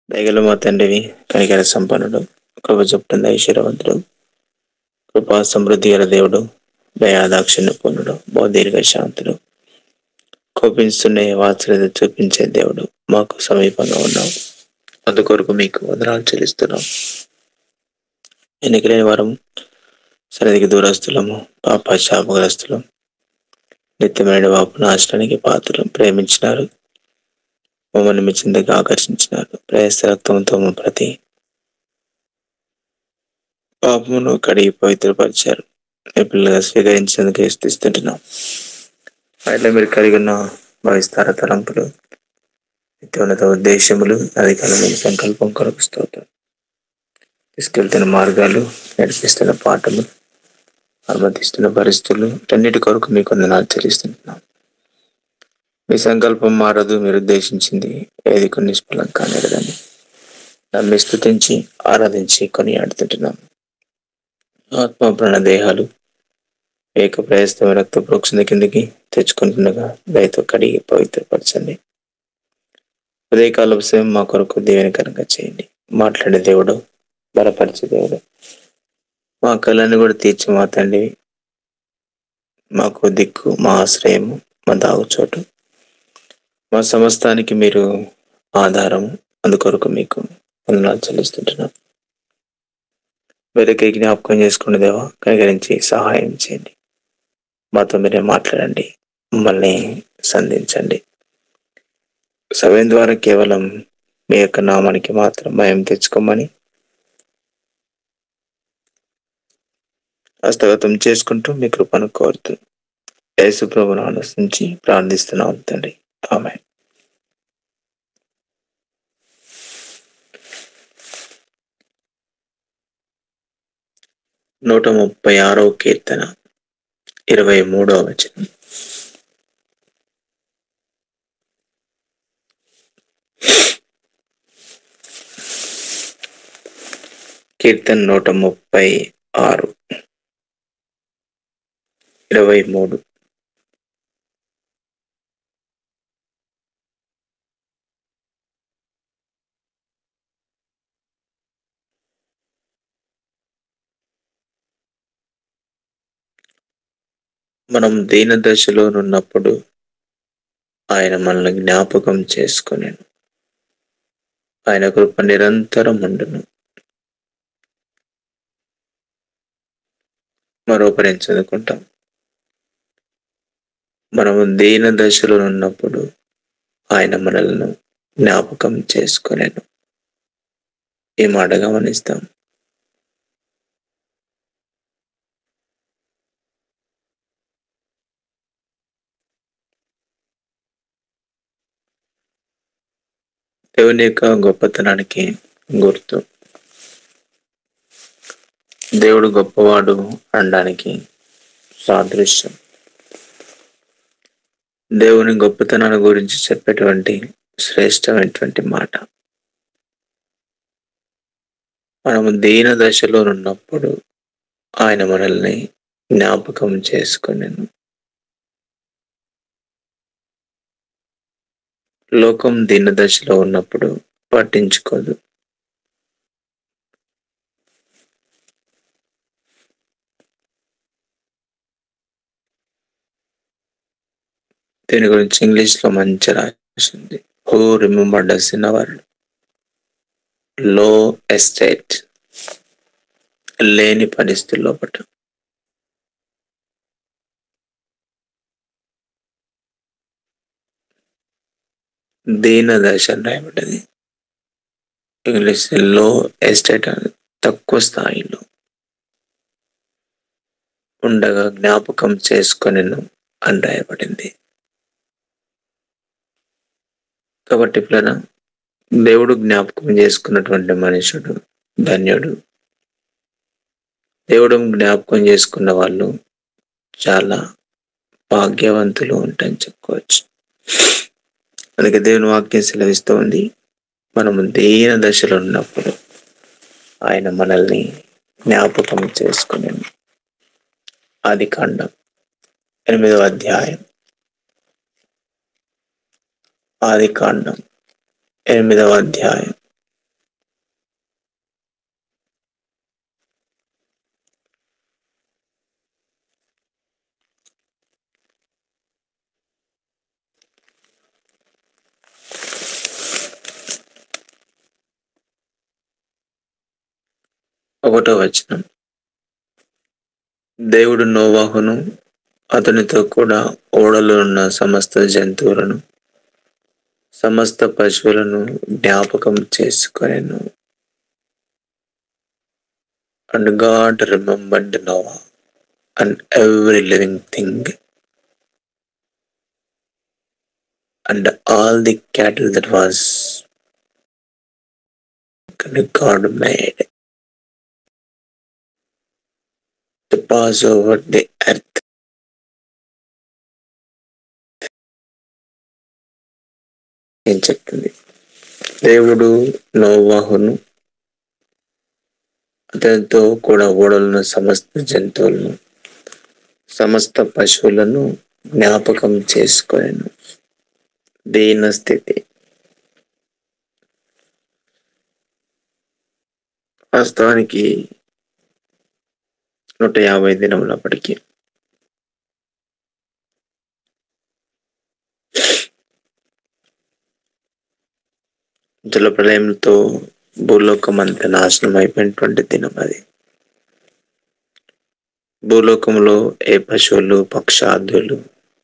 దయగల మా తండ్రివి కనికర సంపన్నుడు కృప చెప్తుంది ఐశ్వర్యవంతుడు కృపా సమృద్ధి గల దేవుడు దయాదాక్షిణ్య పూర్ణుడు బౌద్ధీర్ఘ శాంతుడు కోపించునే వాత్సల్యత చూపించే దేవుడు మాకు సమీపంగా ఉన్నావు అందుకొరకు మీకు వందనాలు చెల్లిస్తున్నాం ఎన్నికలేని వారం సరిదికి దూరస్తులము పాప శాపగ్రస్తులం నిత్యమైన వాపు నాశనానికి పాత్రలు ప్రేమించినారు మమ్మల్ని మీ చింతగా ఆకర్షించినారు ప్రయస్త రక్తంతో మా ప్రతి పాపమును కడిగి పవిత్రపరిచారు మీ పిల్లలుగా స్వీకరించేందుకు స్థిస్తుంటున్నాం అట్లా మీరు కలిగి ఉన్న భవిస్తార తలంపులు నిత్యోన్నత ఉద్దేశములు అధికారమైన సంకల్పం కొరకు స్తోత్రం తీసుకెళ్తున్న మార్గాలు నడిపిస్తున్న పాటలు అనుమతిస్తున్న పరిస్థితులు అన్నిటి కొరకు మీకు వందనాలు చెల్లిస్తుంటున్నాం మీ సంకల్పం మారదు మీరు ఉద్దేశించింది ఏది కొన్ని నిష్ఫలం కానేరదని నమ్మి స్థుతించి ఆరాధించి కొని ఆడుతుంటున్నాం ఆత్మ ప్రాణ దేహాలు ఏక ప్రయస్తం రక్త ప్రోక్షణ కిందకి తెచ్చుకుంటుండగా దయతో కడిగి పవిత్రపరచండి ఉదయకాల సమయం మా కొరకు దీవెనకరంగా చేయండి మాట్లాడే దేవుడు బలపరిచే దేవుడు మా కళని కూడా తీర్చి మా తండ్రి మాకు దిక్కు మా ఆశ్రయము మా దాగుచోటు మా సమస్తానికి మీరు ఆధారము అందుకొరకు మీకు వందనాలు చెల్లిస్తుంటున్నాం వేరేకి జ్ఞాపకం చేసుకునే దేవా కనికరించి సహాయం చేయండి మాతో మీరే మాట్లాడండి మమ్మల్ని సంధించండి సమయం ద్వారా కేవలం మీ యొక్క నామానికి మాత్రం భయం తెచ్చుకోమని హస్తగతం చేసుకుంటూ మీ కృపను కోరుతూ యేసు ప్రభును అనుసరించి ప్రార్థిస్తున్నాం తండ్రి ఆమె నూట ముప్పై ఆరో కీర్తన ఇరవై మూడవ వచనం కీర్తన నూట ముప్పై ఆరు ఇరవై మూడు మనం దీన దశలో ఉన్నప్పుడు ఆయన మనల్ని జ్ఞాపకం చేసుకుని ఆయన కృప నిరంతరం ఉండును మరో పని చదువుకుంటాం మనము దీన దశలో ఉన్నప్పుడు ఆయన మనల్ని జ్ఞాపకం చేసుకునేను ఈ మాట గమనిస్తాం దేవుని యొక్క గొప్పతనానికి గుర్తు దేవుడు గొప్పవాడు అనడానికి సాదృశ్యం దేవుని గొప్పతనాన్ని గురించి చెప్పేటువంటి శ్రేష్టమైనటువంటి మాట మనము దీన దశలో ఉన్నప్పుడు ఆయన మనల్ని జ్ఞాపకం చేసుకునేను లోకం దీన దశలో ఉన్నప్పుడు పట్టించుకోదు దీని గురించి ఇంగ్లీష్ లో మంచి రాసింది who remembered us in our low estate లేని పరిస్థితి లోపల దీన దశ అని రాయబడ్డది ఇంగ్లీష్ లో ఎస్టేట్ అని తక్కువ స్థాయిలో ఉండగా జ్ఞాపకం చేసుకొని అని రాయబడింది కాబట్టి పిల్లన దేవుడు జ్ఞాపకం చేసుకున్నటువంటి మనుషుడు ధన్యుడు దేవుడు జ్ఞాపకం చేసుకున్న వాళ్ళు చాలా భాగ్యవంతులు ఉంటాయని చెప్పుకోవచ్చు అందుకే దేవుని వాక్యం సెలవిస్తూ ఉంది మనము దీన దశలో ఉన్నప్పుడు ఆయన మనల్ని జ్ఞాపకం చేసుకుని ఆది కాండం ఎనిమిదవ అధ్యాయం ఆది కాండం ఎనిమిదవ అధ్యాయం ఒకటో వచనం దేవుడు నోవాహును అతనితో కూడా ఓడలో ఉన్న సమస్త జంతువులను సమస్త పశువులను జ్ఞాపకం చేసుకొనెను and God remembered Noah and every living thing and all the cattle that was God made to pass over the earth. ఏం చెప్తుంది దేవుడు నోవాహును అతనితో కూడా ఓడలను సమస్త జంతువులను సమస్త పశువులను జ్ఞాపకం చేసుకొనెను దీన స్థితి వాస్తవానికి నూట యాభై దినములప్పటికీ జల ప్రళయంతో భూలోకం అంతా నాశనం అయిపోయినటువంటి దినం అది భూలోకంలో ఏ పశువులు పక్షాదులు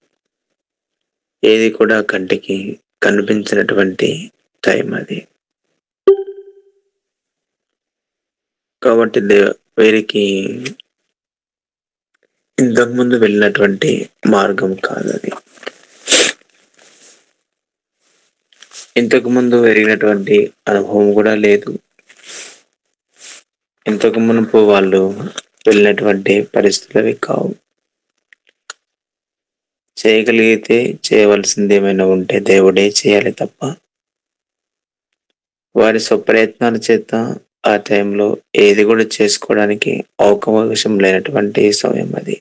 ఏది కూడా కంటికి కనిపించినటువంటి టైం అది కాబట్టి దే వీరికి ఇంతకుముందు వెళ్ళినటువంటి మార్గం కాదు అది ఇంతకు ముందు ఎరిగినటువంటి అనుభవం కూడా లేదు ఇంతకు మునుపు వాళ్ళు వెళ్ళినటువంటి పరిస్థితులు అవి కావు చేయగలిగితే చేయవలసింది ఏమైనా ఉంటే దేవుడే చేయాలి తప్ప వారి స్వప్రయత్నాల చేత ఆ టైంలో ఏది కూడా చేసుకోవడానికి అవకాశం లేనటువంటి సమయం అది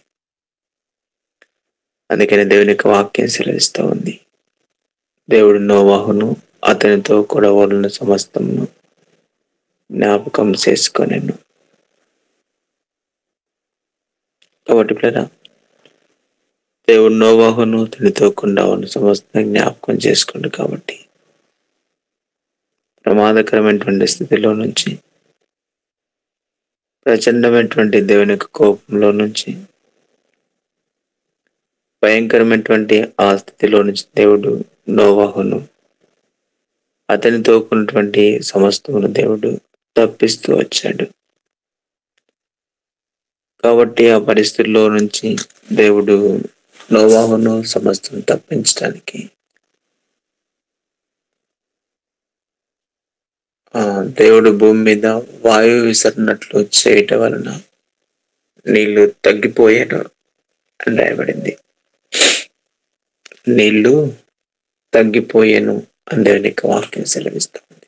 అందుకని దేవుని యొక్క వాక్యం సెలవిస్తూ ఉంది దేవుడు నోవాహును అతనితో కూడా ఓడిన సమస్తమును జ్ఞాపకం చేసుకొనెను కాబట్టి పిల్లరా దేవుడు నోవాహును అతనితో కూడా ఉన్న సమస్త జ్ఞాపకం చేసుకోండి కాబట్టి ప్రమాదకరమైనటువంటి స్థితిలో నుంచి ప్రచండమైనటువంటి దేవుని యొక్క కోపంలో నుంచి భయంకరమైనటువంటి ఆ స్థితిలో నుంచి దేవుడు నోవాహును అతనితో ఉన్నటువంటి సమస్తమును దేవుడు తప్పిస్తూ వచ్చాడు కాబట్టి ఆ పరిస్థితుల్లో నుంచి దేవుడు నోవాహును సమస్తం తప్పించడానికి ఆ దేవుడు భూమి మీద వాయువు విసరినట్లు చేయటం వలన నీళ్లు తగ్గిపోయాను అని రాయబడింది నీళ్లు తగ్గిపోయాను అని దేవుని యొక్క వాక్యం సెలవిస్తుంది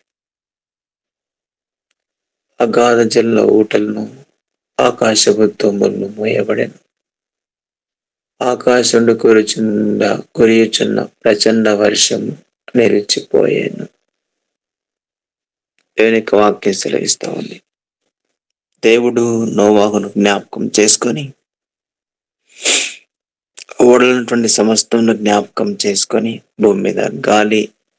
అగాధ జల్ల ఊటలను ఆకాశపు తొమ్ములను మోయబడెను ఆకాశండు కురుచుండ కురియుచున్న ప్రచండ వర్షము నిలిచిపోయాను దేవుని యొక్క వాక్యం సెలవిస్తా ఉంది దేవుడు నోవాహును జ్ఞాపకం చేసుకొని ఓడలటువంటి సమస్తమును జ్ఞాపకం చేసుకొని భూమి మీద గాలి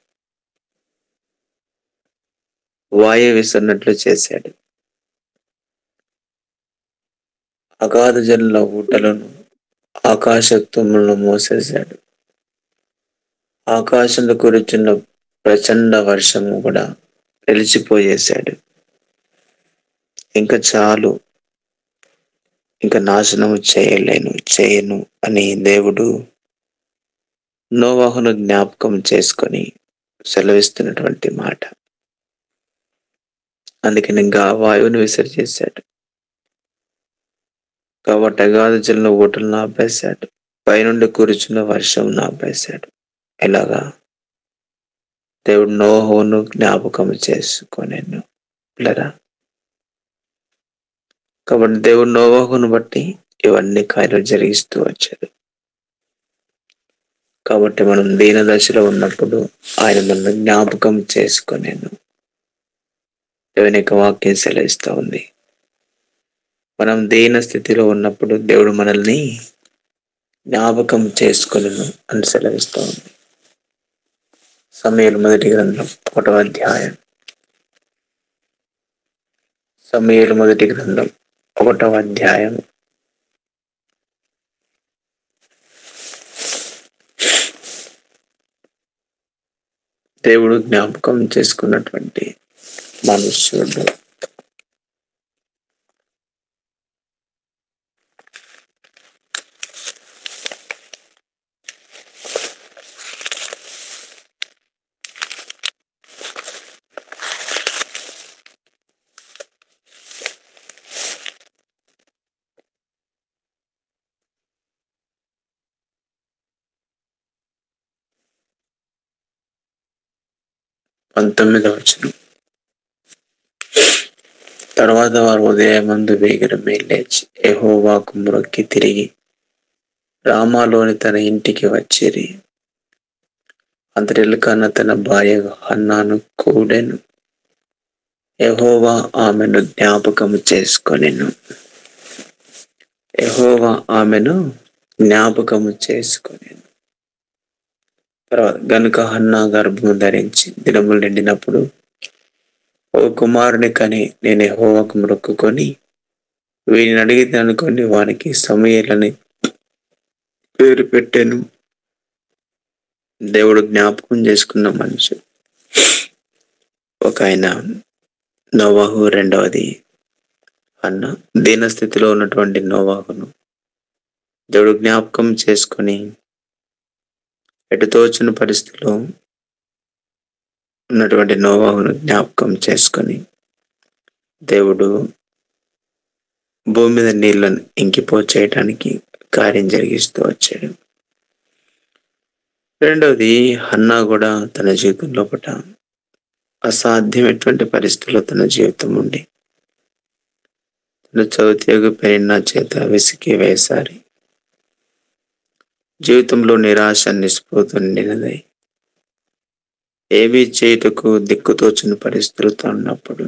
వాయు విసరినట్లు చేశాడు అగాధ జనుల ఊటలను ఆకాశత్వములను మోసేశాడు ఆకాశంలో కురుచున్న ప్రచండ వర్షము కూడా నిలిచిపోయేశాడు ఇంకా చాలు ఇంకా నాశనము చేయలేను చేయను అని దేవుడు నోవాహును జ్ఞాపకం చేసుకొని సెలవిస్తున్నటువంటి మాట అందుకని ఇంకా వాయువుని విసర్జించాడు కాబట్టి అగాధ జల ఓటలను ఆపేశాడు పైనుండి కూర్చున్న వర్షం ఆపేశాడు ఎలాగా దేవుడు నోహోను జ్ఞాపకం చేసుకొనేను పిల్లరా కాబట్టి దేవుడు నోవాహును బట్టి ఇవన్నీ కార్యాలు జరిగిస్తూ వచ్చాడు కాబట్టి మనం దీన దశలో ఉన్నప్పుడు ఆయన మనల్ని జ్ఞాపకం చేసుకొనేను దేవుని యొక్క వాక్యం సెలవిస్తూ ఉంది మనం దీన స్థితిలో ఉన్నప్పుడు దేవుడు మనల్ని జ్ఞాపకం చేసుకొనను అని సెలవిస్తూ ఉంది సమయాలు మొదటి గ్రంథం ఒకటో అధ్యాయం సమీరు మొదటి గ్రంథం ఒకటవ అధ్యాయం దేవుడు జ్ఞాపకం చేసుకున్నటువంటి మనుష్యుడు పంతొమ్మిదవ వచనం తర్వాత వారు ఉదయమందు వేగిరమే లేచి ఎహోవాకు మ్రొక్కి తిరిగి రామాలోని తన ఇంటికి వచ్చిరి అంతరిల్కన్న తన భార్య హన్నాను కూడెను యహోవా ఆమెను జ్ఞాపకము చేసుకొనెను యహోవా ఆమెను జ్ఞాపకము చేసుకొనెను తర్వాత గనుక హన్నా గర్భము ధరించి దినములు నిండినప్పుడు ఓ కుమారుని కని నేను యెహోవాకు మొక్కుకొని వీరిని అడిగితే అనుకొని వానికి సమయలని పేరు పెట్టాను దేవుడు జ్ఞాపకం చేసుకున్న మనిషి ఒక ఆయన నోవాహు రెండవది అన్న దీనస్థితిలో ఉన్నటువంటి నోవాహును దేవుడు జ్ఞాపకం చేసుకొని ఎటుతోచిన పరిస్థితిలో ఉన్నటువంటి నోవాహును జ్ఞాపకం చేసుకొని దేవుడు భూమి మీద నీళ్లను ఇంకిపో చేయడానికి కార్యం జరిగిస్తూ వచ్చాడు రెండవది హన్నా కూడా తన జీవితం లోపల అసాధ్యమైనటువంటి పరిస్థితుల్లో తన జీవితం ఉండి తన చౌద్యోగ పెరిన్న చేత విసికి వేసారి జీవితంలో నిరాశ నిస్పృహతో నిండినదై ఏవి చేయుటకు దిక్కుతోచిన పరిస్థితులతో ఉన్నప్పుడు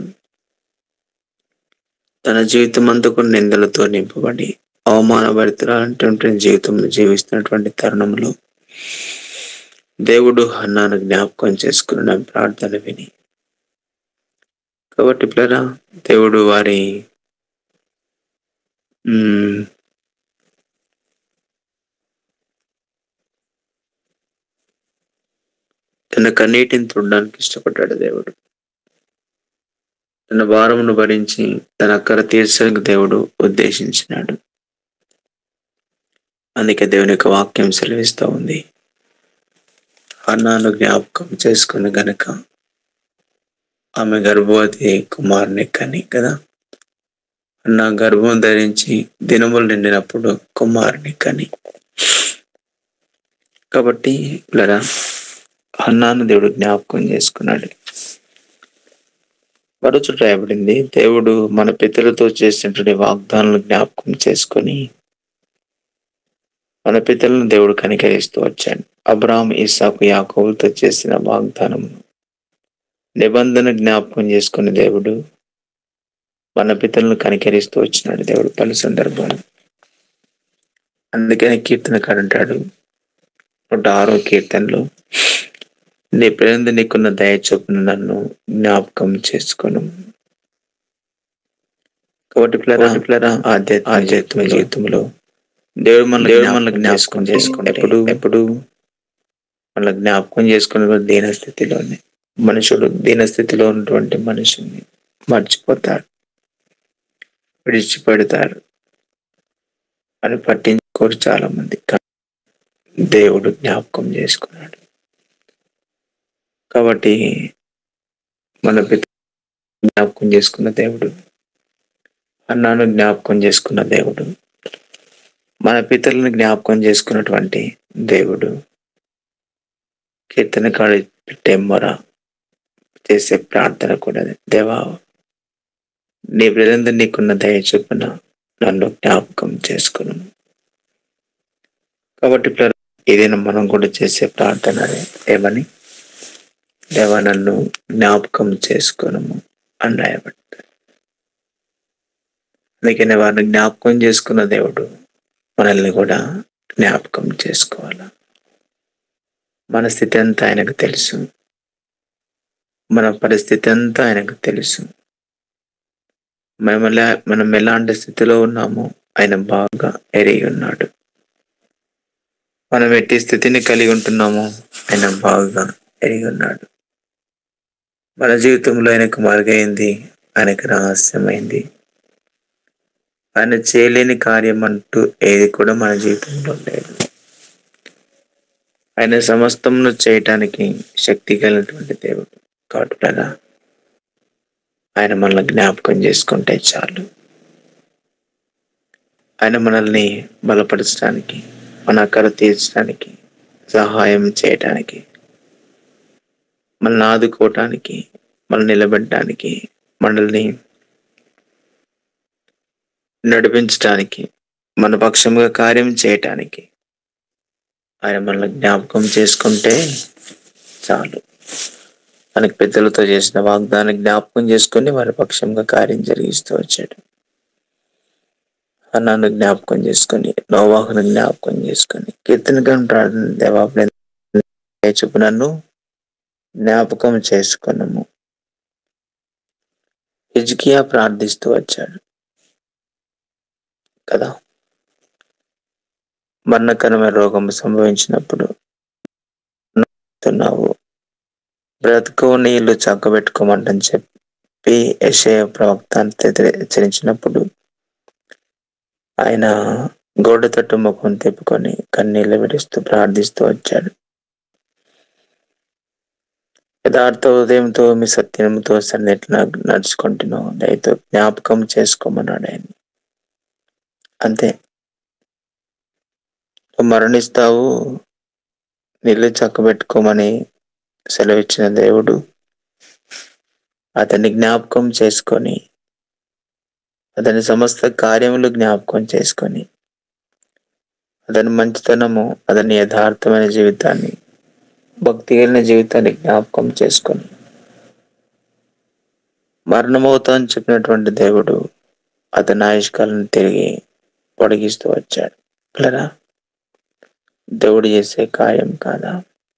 తన జీవితం అంతకు నిందలతో నింపబడి అవమానభరితులటువంటి జీవితం జీవిస్తున్నటువంటి తరుణంలో దేవుడు హన్నాను జ్ఞాపకం చేసుకున్న ప్రార్థన విని కాబట్టి పిల్లరా దేవుడు వారి మ్మ్, తన కన్నీటిని తుడడానికి ఇష్టపడ్డాడు దేవుడు తన భారమును భరించి తన అక్కర తీర్చడానికి దేవుడు ఉద్దేశించినాడు అందుకే దేవుని యొక్క వాక్యం సెలవిస్తూ ఉంది అన్నాను జ్ఞాపకం చేసుకుని గనక ఆమె గర్భవతి కుమారుని కని కదా అన్న గర్భం ధరించి దినములు నిండినప్పుడు కుమారుని కని కాబట్టి ఇలా అన్నాను దేవుడు జ్ఞాపకం చేసుకున్నాడు మరొకటి రాయబడింది దేవుడు మన పితరులతో చేసినటువంటి వాగ్దానాలను జ్ఞాపకం చేసుకొని మన పితరులను దేవుడు కనికరిస్తూ వచ్చాడు అబ్రాహం ఇసాకు యాకోబులతో చేసిన వాగ్దానం నిబంధన జ్ఞాపకం చేసుకున్న దేవుడు మన పితరులను కనికరిస్తూ వచ్చినాడు దేవుడు పలు సందర్భాలు అందుకని కీర్తనకాడు అంటాడు నూట ఆరో కీర్తనలో నీ ప్రేమ నీకున్న దయ చొప్పున నన్ను జ్ఞాపకం చేసుకొను కాబట్టి పిల్లరా పిల్లరా ఆధ్యాత్మిక ఆధ్యాత్మిక జీవితంలో దేవుడు మన దేవుడు మన జ్ఞాపకం చేసుకుంటే ఎప్పుడు ఎప్పుడు మన జ్ఞాపకం చేసుకునే దీన స్థితిలోనే మనుషుడు దీన స్థితిలో ఉన్నటువంటి మనుషుల్ని మర్చిపోతారు విడిచిపెడతారు అని పట్టించుకోరు చాలా మంది కానీ దేవుడు జ్ఞాపకం చేసుకున్నాడు కాబట్టి మన పిత జ్ఞాపకం చేసుకున్న దేవుడు అన్నాను జ్ఞాపకం చేసుకున్న దేవుడు మన పితరులను జ్ఞాపకం చేసుకున్నటువంటి దేవుడు కీర్తన కాడి పెట్టే మొర చేసే ప్రార్థన కూడా అదే. దేవా నీ బ్రదందు నీకున్న దయ చొప్పున నన్ను జ్ఞాపకం చేసుకును కాబట్టి ఇప్పుడు ఏదైనా మనం కూడా చేసే ప్రార్థన అదే. ఏమని దేవా నన్ను జ్ఞాపకం చేసుకునము అని రాయబడ్డారు అందుకని వారిని జ్ఞాపకం చేసుకున్న దేవుడు మనల్ని కూడా జ్ఞాపకం చేసుకోవాలి మన స్థితి అంతా ఆయనకు తెలుసు మన పరిస్థితి అంతా ఆయనకు తెలుసు మనం ఎలా మనం ఎలాంటి స్థితిలో ఉన్నామో ఆయన బాగా ఎరిగి ఉన్నాడు మనం ఎట్టి స్థితిని కలిగి ఉంటున్నామో ఆయన బాగా ఎరిగి ఉన్నాడు మన జీవితంలో ఆయనకు మరుగైంది ఆయనకు రహస్యమైంది ఆయన చేయలేని కార్యం అంటూ ఏది కూడా మన జీవితంలో లేదు ఆయన సమస్తమును చేయటానికి శక్తి కలిగినటువంటి దేవుడు కాబట్టి కదా ఆయన మనల్ని జ్ఞాపకం చేసుకుంటే చాలు ఆయన మనల్ని బలపరచడానికి మన అక్కర తీర్చడానికి సహాయం చేయటానికి మనల్ని ఆదుకోవటానికి మనల్ని నిలబెట్టడానికి మనల్ని నడిపించటానికి మన పక్షంగా కార్యం చేయటానికి ఆయన మనల్ని జ్ఞాపకం చేసుకుంటే చాలు మనకి పెద్దలతో చేసిన వాగ్దానం జ్ఞాపకం చేసుకుని వారి పక్షంగా కార్యం జరిగిస్తూ వచ్చాడు అన్నాను జ్ఞాపకం చేసుకొని నోవాహును జ్ఞాపకం చేసుకొని కీర్తనగా ప్రార్థన దేవాపు చూపు నన్ను జ్ఞాపకం చేసుకున్నాము హిజ్కియా ప్రార్థిస్తూ వచ్చాడు కదా మరణకరమైన రోగం సంభవించినప్పుడు నువ్వు బ్రతుకు నీళ్లు చక్కబెట్టుకోమంటని చెప్పి యశయ ప్రవక్త హెచ్చరించినప్పుడు ఆయన గోడ తట్టు ముఖం తిప్పుకొని కన్నీళ్లు విడుస్తూ ప్రార్థిస్తూ వచ్చాడు యథార్థ ఉదయంతో మీ సత్యంతో సన్నిట్లో నడుచుకుంటున్నావు దయతో జ్ఞాపకం చేసుకోమన్నాడు ఆయన అంతే నువ్వు మరణిస్తావు నీళ్ళు చక్కబెట్టుకోమని సెలవిచ్చిన దేవుడు అతన్ని జ్ఞాపకం చేసుకొని అతని సమస్త కార్యములు జ్ఞాపకం చేసుకొని అతని మంచితనము అతని యథార్థమైన జీవితాన్ని భక్తి కలిగిన జీవితాన్ని జ్ఞాపకం చేసుకొని మరణమవుతా అని చెప్పినటువంటి దేవుడు అతని ఆయుష్కాలను తిరిగి పొడిగిస్తూ వచ్చాడు పిల్లరా దేవుడు చేసే కార్యం కాదా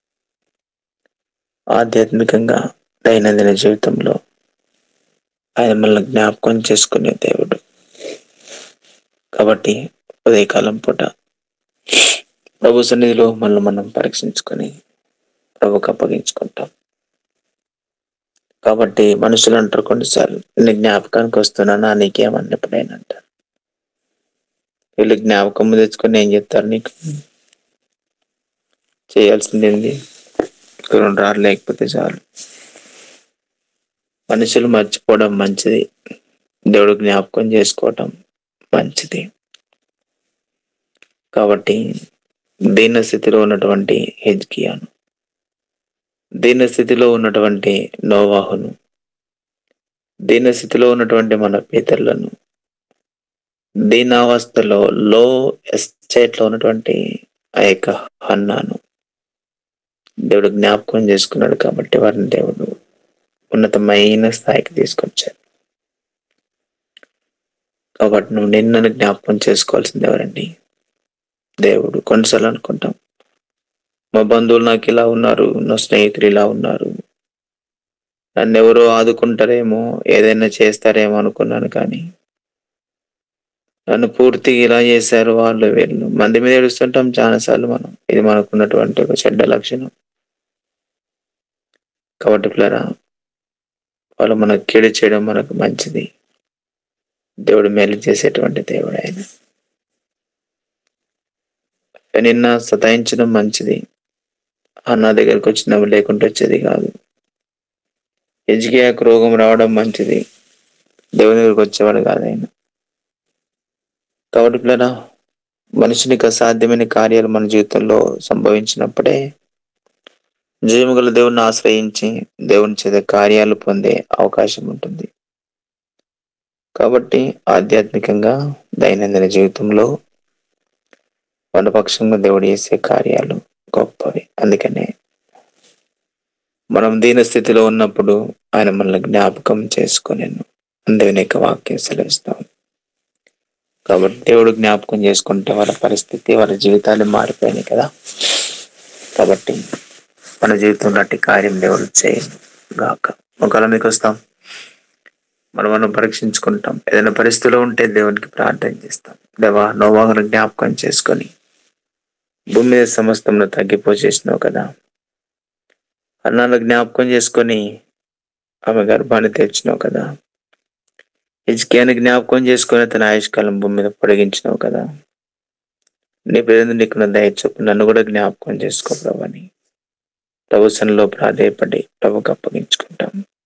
ఆధ్యాత్మికంగా దైనందిన జీవితంలో ఆయన మనల్ని జ్ఞాపకం చేసుకునే దేవుడు కాబట్టి ఉదయకాలం పూట ప్రభు సన్నిధిలో మనల్ని మనం పరీక్షించుకొని ప్రభుకు అప్పగించుకుంటాం కాబట్టి మనుషులు అంటారు కొన్నిసార్లు నీ జ్ఞాపకానికి వస్తున్నానా నీకేమన్నప్పుడైనా అంటారు వీళ్ళు జ్ఞాపకం తెచ్చుకొని ఏం చెప్తారు నీకు చేయాల్సింది ఏంది రెండు రారు లేకపోతే చాలు మనుషులు మర్చిపోవడం మంచిది దేవుడు జ్ఞాపకం చేసుకోవటం మంచిది కాబట్టి దీన స్థితిలో ఉన్నటువంటి హెజ్కియాను దీన స్థితిలో ఉన్నటువంటి నోవాహును దీన స్థితిలో ఉన్నటువంటి మన పితరులను దీనావస్థలో లో ఎస్టేట్ లో ఉన్నటువంటి ఆ యొక్క హన్నాను దేవుడు జ్ఞాపకం చేసుకున్నాడు కాబట్టి వారిని దేవుడు ఉన్నతమైన స్థాయికి తీసుకొచ్చారు కాబట్టి నువ్వు నిన్నను జ్ఞాపకం చేసుకోవాల్సింది ఎవరండి దేవుడు కొన్నిసార్లు అనుకుంటాం మా బంధువులు నాకు ఇలా ఉన్నారు నా స్నేహితులు ఇలా ఉన్నారు నన్ను ఎవరో ఆదుకుంటారేమో ఏదైనా చేస్తారేమో అనుకున్నాను కానీ నన్ను పూర్తిగా ఇలా చేశారు వాళ్ళు వీళ్ళు మంది మీద ఏడుస్తుంటాం చాలాసార్లు మనం ఇది మనకున్నటువంటి ఒక చెడ్డ లక్షణం కాబట్టి పిల్లరా వాళ్ళు మనకు కీడు చేయడం మనకు మంచిది దేవుడు మేలు చేసేటువంటి దేవుడు ఆయన నిన్న సతాయించడం మంచిది అన్న దగ్గరకు వచ్చినప్పుడు లేకుంటే వచ్చేది కాదు ఎజ్గియాకు రోగం రావడం మంచిది దేవుని దగ్గరకు వచ్చేవాడు కాదు ఆయన కాబట్టి పిల్లరా మనుషునికి అసాధ్యమైన కార్యాలు మన జీవితంలో సంభవించినప్పుడే జీవముగల దేవుణ్ణి ఆశ్రయించి దేవుని చేత కార్యాలు పొందే అవకాశం ఉంటుంది కాబట్టి ఆధ్యాత్మికంగా దైనందిన జీవితంలో వనపక్షంగా దేవుడు చేసే కార్యాలు గొప్పవి అందుకనే మనం దీన స్థితిలో ఉన్నప్పుడు ఆయన మనల్ని జ్ఞాపకం చేసుకునేను దేవుని యొక్క వాక్యం సెలవిస్తాం కాబట్టి దేవుడు జ్ఞాపకం చేసుకుంటే వాళ్ళ పరిస్థితి వాళ్ళ జీవితాలు మారిపోయినాయి కదా కాబట్టి మన జీవితంలో అట్టి కార్యం దేవుడు చేయను గాక ఒకవేళ మీకు వస్తాం మనం మనం పరీక్షించుకుంటాం ఏదైనా పరిస్థితిలో ఉంటే దేవునికి ప్రార్థన చేస్తాం దేవా నోవాహను జ్ఞాపకం చేసుకొని భూమి మీద సమస్తంలో తగ్గిపోచేసినావు కదా అన్నాను జ్ఞాపకం చేసుకొని ఆమె గర్భాన్ని తెచ్చినావు కదా హిజ్కియాని జ్ఞాపకం చేసుకొని తన ఆయుష్కాలం భూమి మీద పొడిగించినావు కదా నీ పేరు నీకున్న దయ చొప్పు నన్ను కూడా జ్ఞాపకం చేసుకో ప్రభని ప్రభు సన్నిలో ప్రాధేయపడి ప్రభుకు అప్పగించుకుంటాం